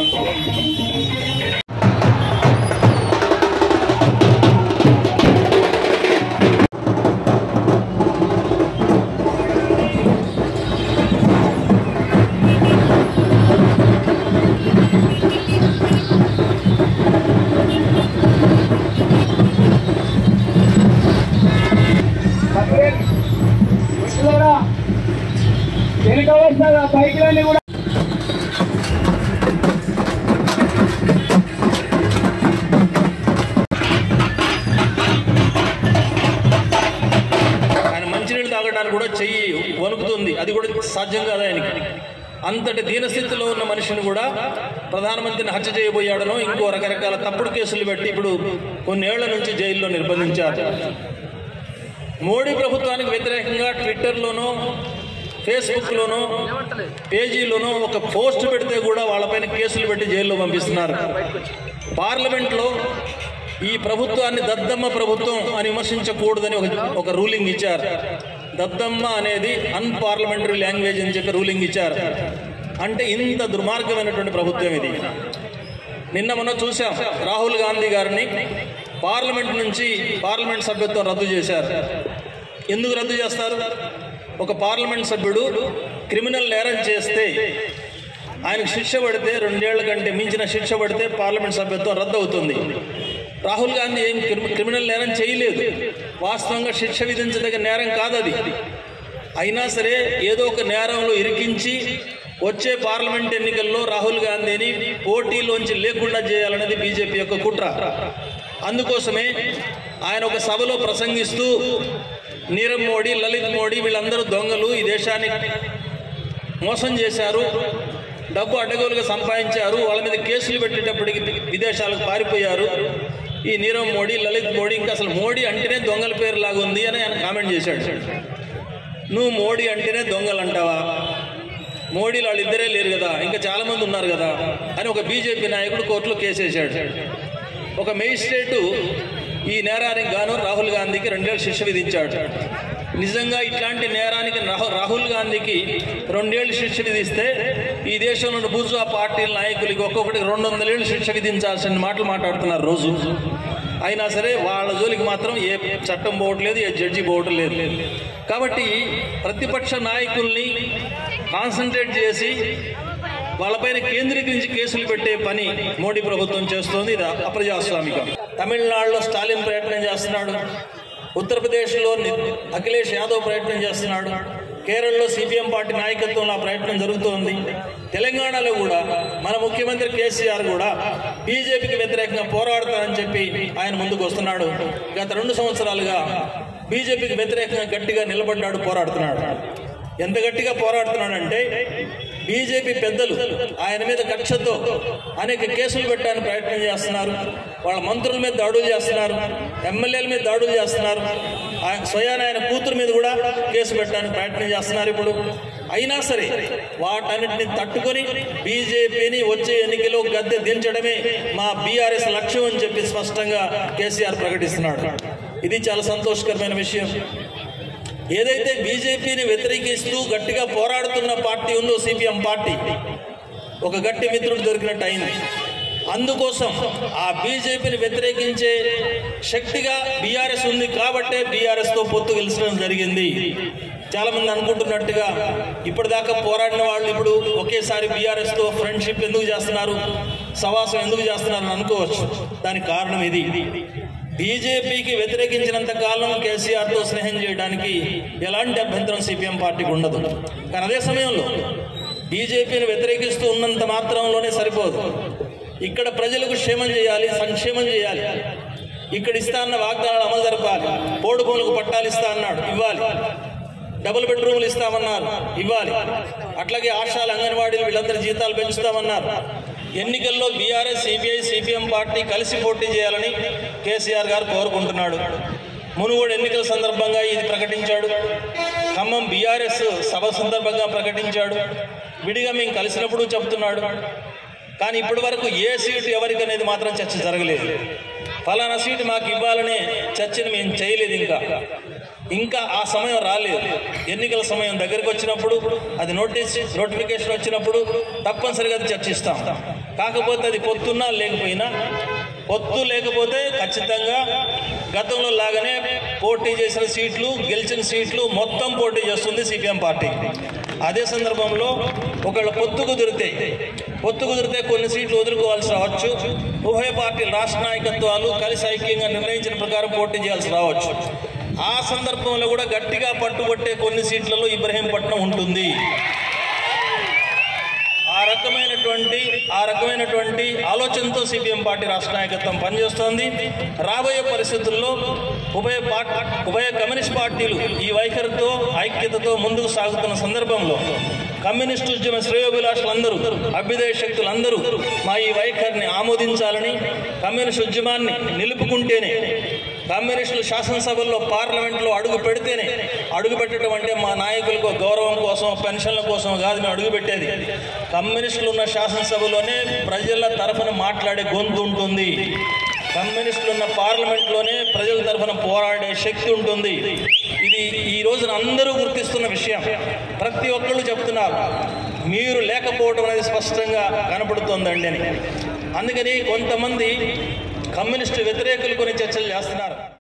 వెనుక వస్తున్న బైక్లన్నీ కూడా ఆయన మంచినీళ్ళు తాగడానికి కూడా చెయ్యి వణుకుతుంది అది కూడా సాధ్యం కాదు ఆయనకి అంతటి దీనస్థితిలో ఉన్న మనిషిని కూడా ప్రధానమంత్రిని హత్య చేయబోయాడనో ఇంకో రకరకాల తప్పుడు కేసులు పెట్టి ఇప్పుడు కొన్నేళ్ల నుంచి జైల్లో నిర్బంధించారు మోడీ ప్రభుత్వానికి వ్యతిరేకంగా ట్విట్టర్లోనో ఫేస్బుక్లోనో పేజీలోనో ఒక పోస్ట్ పెడితే కూడా వాళ్ళపైన కేసులు పెట్టి జైల్లో పంపిస్తున్నారు పార్లమెంట్లో ఈ ప్రభుత్వాన్ని దద్దమ్మ ప్రభుత్వం అని విమర్శించకూడదని ఒక ఒక రూలింగ్ ఇచ్చారు దద్దమ్మ అనేది అన్పార్లమెంటరీ లాంగ్వేజ్ అని చెప్పి రూలింగ్ ఇచ్చారు అంటే ఇంత దుర్మార్గమైనటువంటి ప్రభుత్వం ఇది నిన్న మొన్న చూసాం రాహుల్ గాంధీ గారిని పార్లమెంట్ నుంచి పార్లమెంట్ సభ్యత్వం రద్దు చేశారు ఎందుకు రద్దు చేస్తారు ఒక పార్లమెంట్ సభ్యుడు క్రిమినల్ నేరం చేస్తే ఆయనకు శిక్ష పడితే రెండేళ్ల కంటే మించిన శిక్ష పడితే పార్లమెంట్ సభ్యత్వం రద్దు అవుతుంది రాహుల్ గాంధీ ఏం క్రిమి- క్రిమినల్ నేరం చేయలేదు వాస్తవంగా శిక్ష విధించదగ్గ నేరం కాదది అయినా సరే ఏదో ఒక నేరంలో ఇరికించి వచ్చే పార్లమెంట్ ఎన్నికల్లో రాహుల్ గాంధీని పోటీలోంచి లేకుండా చేయాలన్నది బీజేపీ యొక్క కుట్ర అందుకోసమే ఆయన ఒక సభలో ప్రసంగిస్తూ నీరవ్ మోడీ లలిత్ మోడీ వీళ్ళందరూ దొంగలు ఈ దేశాన్ని మోసం చేశారు డబ్బు అడ్డగోలుగా సంపాదించారు వాళ్ళ మీద కేసులు పెట్టేటప్పటికి విదేశాలకు పారిపోయారు ఈ నీరవ్ మోడీ లలిత్ మోడీ ఇంకా అసలు మోడీ అంటేనే దొంగల పేరు లాగా ఉంది అని ఆయన కామెంట్ చేశాడు నువ్వు మోడీ అంటేనే దొంగలు అంటావా మోడీలు వాళ్ళిద్దరే లేరు కదా ఇంకా చాలా మంది ఉన్నారు కదా అని ఒక బీజేపీ నాయకుడు కోర్టులో కేసేశాడు ఒక మేజిస్ట్రేటు ఈ నేరానికి గాను రాహుల్ గాంధీకి రెండేళ్ళు శిక్ష విధించాడు నిజంగా ఇట్లాంటి నేరానికి రాహు- రాహుల్ గాంధీకి రెండేళ్ళు శిక్ష విధిస్తే ఈ దేశంలో ఉన్న బూజా పార్టీల నాయకులకి ఒక్కొక్కటికి రెండు వందల ఏళ్ళు శిక్ష విధించాల్సిన మాటలు మాట్లాడుతున్నారు రోజు అయినా సరే వాళ్ళ జోలికి మాత్రం ఏ చట్టం పోవట్లేదు ఏ జడ్జి పోవటం లేదు కాబట్టి ప్రతిపక్ష నాయకుల్ని కాన్సన్ట్రేట్ చేసి వాళ్ళపైన కేంద్రీకరించి కేసులు పెట్టే పని మోడీ ప్రభుత్వం చేస్తోంది ఇది అప్రజాస్వామికం తమిళనాడులో స్టాలిన్ ప్రయత్నం చేస్తున్నాడు ఉత్తరప్రదేశ్లో ని- అఖిలేష్ యాదవ్ ప్రయత్నం చేస్తున్నాడు కేరళలో సిపిఎం పార్టీ నాయకత్వంలో ఆ ప్రయత్నం జరుగుతోంది తెలంగాణలో కూడా మన ముఖ్యమంత్రి కేసీఆర్ కూడా బీజేపీకి వ్యతిరేకంగా పోరాడతానని చెప్పి ఆయన ముందుకు వస్తున్నాడు గత రెండు సంవత్సరాలుగా బీజేపీకి వ్యతిరేకంగా గట్టిగా నిలబడ్డాడు పోరాడుతున్నాడు ఎంత గట్టిగా పోరాడుతున్నాడంటే బీజేపీ పెద్దలు ఆయన మీద కక్షతో అనేక కేసులు పెట్టడానికి ప్రయత్నం చేస్తున్నారు వాళ్ళ మంత్రుల మీద దాడులు చేస్తున్నారు ఎమ్మెల్యేల మీద దాడులు చేస్తున్నారు ఆయన స్వయాన ఆయన కూతురు మీద కూడా కేసు పెట్టడానికి ప్రయత్నం చేస్తున్నారు ఇప్పుడు అయినా సరే వాటన్నిటిని తట్టుకొని బీజేపీని వచ్చే ఎన్నికలో గద్దె దించడమే మా బీఆర్ఎస్ లక్ష్యం అని చెప్పి స్పష్టంగా కేసీఆర్ ప్రకటిస్తున్నాడు ఇది చాలా సంతోషకరమైన విషయం ఏదైతే బీజేపీని వ్యతిరేకిస్తూ గట్టిగా పోరాడుతున్న పార్టీ ఉందో సిపిఎం పార్టీ ఒక గట్టి మిత్రుడు దొరికినట్టు అయింది అందుకోసం ఆ బీజేపీని వ్యతిరేకించే శక్తిగా బీఆర్ఎస్ ఉంది కాబట్టే బీఆర్ఎస్ తో పొత్తు గెలిచడం జరిగింది చాలా మంది అనుకుంటున్నట్టుగా ఇప్పటిదాకా పోరాడిన వాళ్ళు ఇప్పుడు ఒకేసారి బీఆర్ఎస్ తో ఫ్రెండ్షిప్ ఎందుకు చేస్తున్నారు సవాసం ఎందుకు చేస్తున్నారు అని అనుకోవచ్చు దానికి కారణం ఇది బీజేపీకి వ్యతిరేకించినంత కాలం కేసీఆర్ తో స్నేహం చేయడానికి ఎలాంటి అభ్యంతరం సిపిఎం పార్టీకి ఉండదు కానీ అదే సమయంలో బీజేపీని వ్యతిరేకిస్తూ ఉన్నంత మాత్రంలోనే సరిపోదు ఇక్కడ ప్రజలకు క్షేమం చేయాలి సంక్షేమం చేయాలి ఇక్కడ ఇస్తా అన్న వాగ్దానాలు అమలు జరపాలి పోడు భూములకు పట్టాలు ఇస్తా అన్నాడు ఇవ్వాలి డబుల్ బెడ్రూమ్లు ఇస్తామన్నారు ఇవ్వాలి అట్లాగే ఆశాలు అంగన్వాడీలు వీళ్ళందరి జీతాలు పెంచుతామన్నారు ఎన్నికల్లో బీఆర్ఎస్ సిపిఐ సిపిఎం పార్టీ కలిసి పోటీ చేయాలని కేసీఆర్ గారు కోరుకుంటున్నాడు మునుగోడు ఎన్నికల సందర్భంగా ఇది ప్రకటించాడు ఖమ్మం బీఆర్ఎస్ సభ సందర్భంగా ప్రకటించాడు విడిగా మేము కలిసినప్పుడు చెప్తున్నాడు కానీ ఇప్పటి వరకు ఏ సీటు ఎవరికి అనేది మాత్రం చర్చ జరగలేదు ఫలానా సీటు మాకు ఇవ్వాలనే చర్చను మేము చేయలేదు ఇంకా ఇంకా ఆ సమయం రాలేదు ఎన్నికల సమయం దగ్గరికి వచ్చినప్పుడు అది నోటీస్ నోటిఫికేషన్ వచ్చినప్పుడు తప్పనిసరిగా అది చర్చిస్తాం కాకపోతే అది పొత్తున్నా లేకపోయినా పొత్తు లేకపోతే ఖచ్చితంగా గతంలో లాగానే పోటీ చేసిన సీట్లు గెలిచిన సీట్లు మొత్తం పోటీ చేస్తుంది సిపిఎం పార్టీ అదే సందర్భంలో ఒకళ్ళ పొత్తు కుదిరితే పొత్తు కుదిరితే కొన్ని సీట్లు వదులుకోవాల్సి రావచ్చు ఉభయ పార్టీల రాష్ట్ర నాయకత్వాలు కలిసి ఐక్యంగా నిర్ణయించిన ప్రకారం పోటీ చేయాల్సి రావచ్చు ఆ సందర్భంలో కూడా గట్టిగా పట్టుబట్టే కొన్ని సీట్లలో ఇబ్రహీంపట్నం ఉంటుంది ఆ రకమైనటువంటి ఆ రకమైనటువంటి ఆలోచనతో సిపిఎం పార్టీ రాష్ట్ర నాయకత్వం పనిచేస్తోంది రాబోయే పరిస్థితుల్లో ఉభయ పార్టీ ఉభయ కమ్యూనిస్ట్ పార్టీలు ఈ వైఖరితో ఐక్యతతో ముందుకు సాగుతున్న సందర్భంలో కమ్యూనిస్టు ఉద్యమ శ్రేయోభిలాషులందరూ అభ్యుదయ శక్తులందరూ మా ఈ వైఖరిని ఆమోదించాలని కమ్యూనిస్ట్ ఉద్యమాన్ని నిలుపుకుంటేనే కమ్యూనిస్టులు శాసనసభల్లో పార్లమెంట్లో అడుగు పెడితేనే అడుగు పెట్టడం అంటే మా నాయకులకు గౌరవం కోసం పెన్షన్ల కోసం కాదు మేము అడుగు పెట్టేది కమ్యూనిస్టులు ఉన్న శాసనసభలోనే ప్రజల తరఫున మాట్లాడే గొంతు ఉంటుంది కమ్యూనిస్టులు ఉన్న పార్లమెంట్లోనే ప్రజల తరఫున పోరాడే శక్తి ఉంటుంది ఇది ఈ రోజున అందరూ గుర్తిస్తున్న విషయం ప్రతి ఒక్కళ్ళు చెప్తున్నారు మీరు లేకపోవడం అనేది స్పష్టంగా కనపడుతోందండి అని అందుకని కొంతమంది కమ్యూనిస్టు వ్యతిరేకులు కొన్ని చర్చలు చేస్తున్నారు